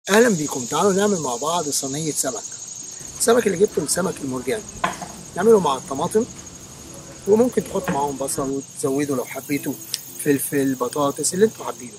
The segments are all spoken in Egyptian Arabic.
اهلا بيكم تعالوا نعمل مع بعض صينيه سمك السمك اللي جبته السمك المرجان نعمله مع الطماطم وممكن تحط معاهم بصل وتزودوا لو حبيتوا فلفل بطاطس اللي انتوا حابينه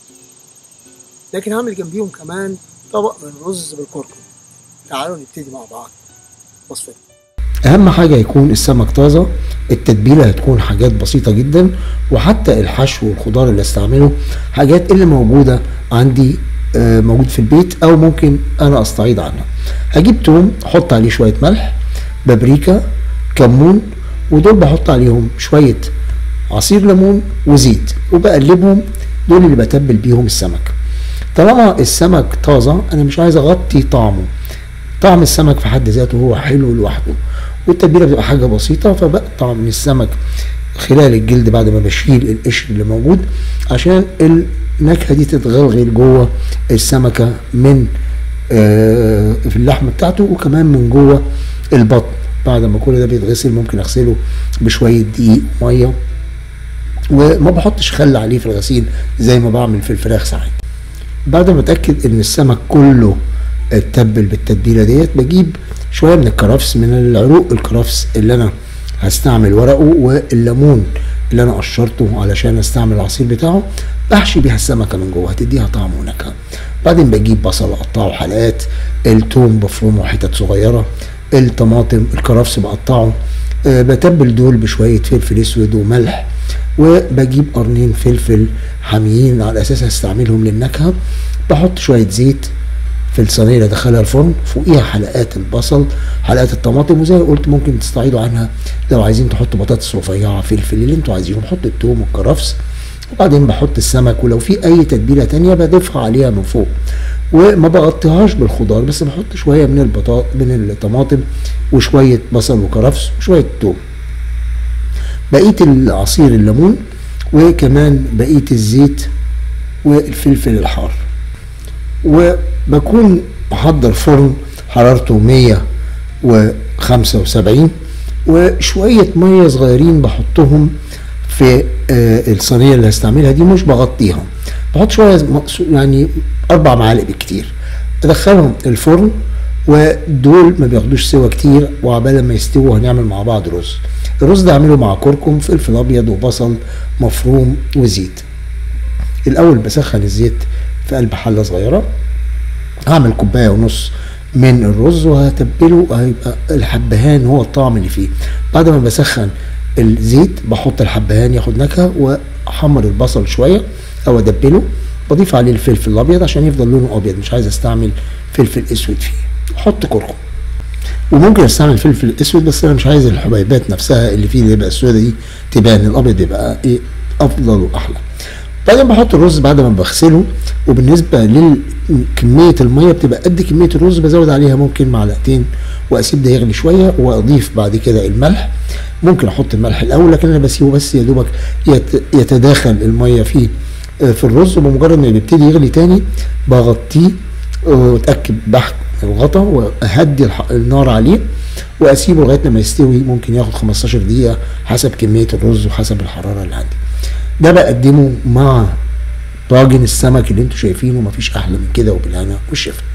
لكن هعمل جنبيهم كمان طبق من رز بالكركم تعالوا نبتدي مع بعض وصفتنا اهم حاجه يكون السمك طازه التتبيله هتكون حاجات بسيطه جدا وحتى الحشو والخضار اللي استعمله حاجات اللي موجوده عندي آه، موجود في البيت او ممكن انا استعيض عنها هجيب توم احط عليه شويه ملح بابريكا كمون ودول بحط عليهم شويه عصير ليمون وزيت وبقلبهم دول اللي بتبل بيهم السمك طالما السمك طازه انا مش عايز اغطي طعمه طعم السمك في حد ذاته هو حلو لوحده والتتبيله بتبقى حاجه بسيطه فبقطع من السمك خلال الجلد بعد ما بشيل القشر اللي موجود عشان النكهه دي تتغلغل جوه السمكه من آه، في اللحمه بتاعته وكمان من جوه البطن بعد ما كل ده بيتغسل ممكن اغسله بشويه دقيق وميه وما بحطش خل عليه في الغسيل زي ما بعمل في الفراخ ساعات بعد ما اتاكد ان السمك كله اتبل بالتتبيله ديت بجيب شويه من الكرفس من العروق الكرفس اللي انا هستعمل ورقه والليمون اللي انا قشرته علشان استعمل العصير بتاعه بحشي بيها السمكه من جوه هتديها طعم ونكهه بعدين بجيب بصل اقطعه حلقات التوم بفرمه حتت صغيره الطماطم الكرفس بقطعه أه بتبل دول بشويه فلفل اسود وملح وبجيب قرنين فلفل حاميين على اساس هستعملهم للنكهه بحط شويه زيت في الصينيه اللي ادخلها الفرن فوقيها حلقات البصل حلقات الطماطم وزي ما قلت ممكن تستعيدوا عنها لو عايزين تحطوا بطاطس رفيعه فلفل اللي انتوا عايزينه بحط التوم والكرفس وبعدين بحط السمك ولو في اي تتبيله تانية بضيفها عليها من فوق وما بغطيهاش بالخضار بس بحط شويه من البطاط من الطماطم وشويه بصل وكرفس وشويه توم بقيه العصير الليمون وكمان بقيه الزيت والفلفل الحار وبكون محضر فرن حرارته 175 وشوية مية صغيرين بحطهم في آه، الصينية اللي هستعملها دي مش بغطيها بحط شوية يعني أربع معالق بالكتير أدخلهم الفرن ودول ما بياخدوش سوا كتير وعبال ما يستووا هنعمل مع بعض رز الرز ده اعمله مع كركم فلفل ابيض وبصل مفروم وزيت الاول بسخن الزيت في قلب حله صغيره هعمل كوبايه ونص من الرز وهتبله هيبقى الحبهان هو الطعم اللي فيه بعد ما بسخن الزيت بحط الحبهان ياخد نكهه واحمر البصل شويه او ادبله بضيف عليه الفلفل الابيض عشان يفضل لونه ابيض مش عايز استعمل فلفل اسود فيه احط كركم وممكن استعمل فلفل اسود بس انا مش عايز الحبيبات نفسها اللي فيه اللي يبقى السودا دي تبان الابيض يبقى ايه افضل واحلى بعدين بحط الرز بعد ما بغسله وبالنسبه لكميه الميه بتبقى قد كميه الرز بزود عليها ممكن معلقتين واسيب ده يغلي شويه واضيف بعد كده الملح ممكن احط الملح الاول لكن انا بسيبه بس يا دوبك يت- يتداخل الميه فيه آه، في الرز وبمجرد ما بيبتدي يغلي تاني بغطيه واتاكد بحت الغطا واهدي الح- النار عليه واسيبه لغايه لما يستوي ممكن ياخد 15 دقيقه حسب كميه الرز وحسب الحراره اللي عندي ده بقدمه مع طاجن السمك اللي انتوا شايفينه مفيش احلى من كده وبالهنا والشفا